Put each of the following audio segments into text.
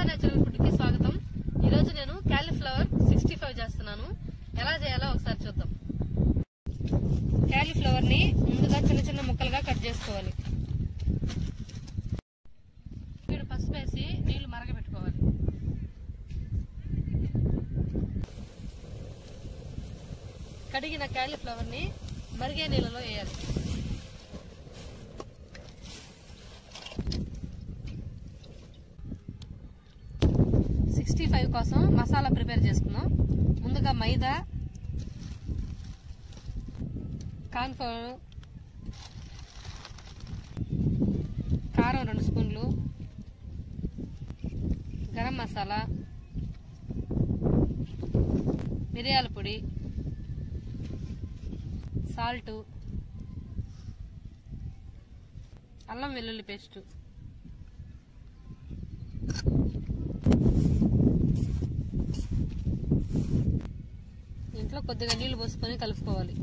natural food కి స్వాగతం ఈ రోజు నేను క్యాలీఫ్లవర్ సిక్స్టీ ఫైవ్ చేస్తున్నాను ఎలా చేయాలో ఒకసారి చూద్దాం క్యాలీఫ్లవర్ ని ముందుగా చిన్న చిన్న ముక్కలుగా కట్ చేసుకోవాలి ఇక్కడ పసుపు వేసి నీళ్లు మరగబెట్టుకోవాలి కడిగిన క్యాలీఫ్లవర్ ని మరిగే నీళ్ళలో వేయాలి సిక్స్టీ ఫైవ్ కోసం మసాలా ప్రిపేర్ చేసుకుందాం ముందుగా మైదా కార్న్ఫ్లవర్ కారం రెండు స్పూన్లు గరం మసాలా మిరియాల పొడి సాల్ట్ అల్లం వెల్లుల్లి పేస్ట్ ఇంట్లో కొద్దిగా నీళ్లు పోసుకొని కలుపుకోవాలి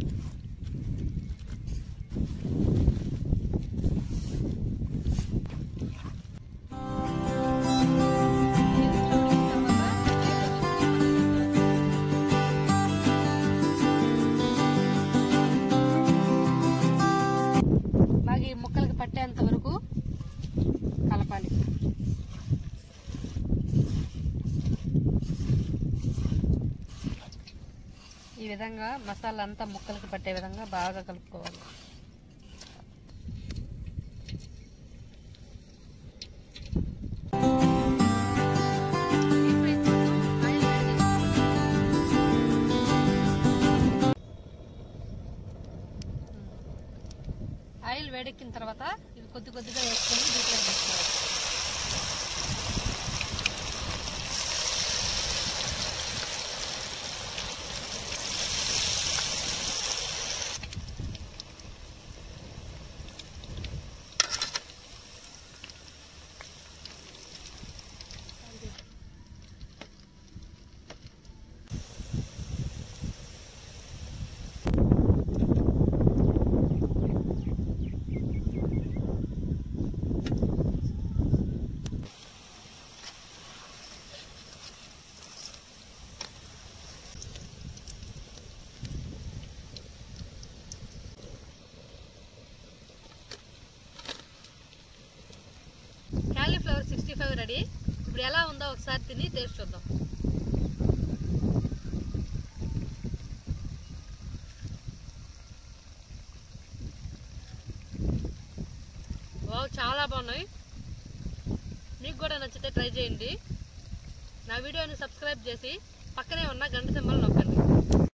బాగా ఈ ముక్కలకి పట్టేంత వరకు కలపాలి ఈ విధంగా మసాలా అంతా ముక్కలకి పట్టే విధంగా బాగా కలుపుకోవాలి ఆయిల్ వేడెక్కిన తర్వాత ఇది కొద్ది కొద్దిగా వేసుకొని డీప్ ఫ్రై చేసుకోవాలి కాలీఫ్లవర్ సిక్స్టీ ఫైవ్ రెడీ ఇప్పుడు ఎలా ఉందో ఒకసారి తిని టేస్ట్ చూద్దాం వావ్ చాలా బాగున్నాయి మీకు కూడా నచ్చితే ట్రై చేయండి నా వీడియోని సబ్స్క్రైబ్ చేసి పక్కనే ఉన్న గంట సింబల్ నొక్కండి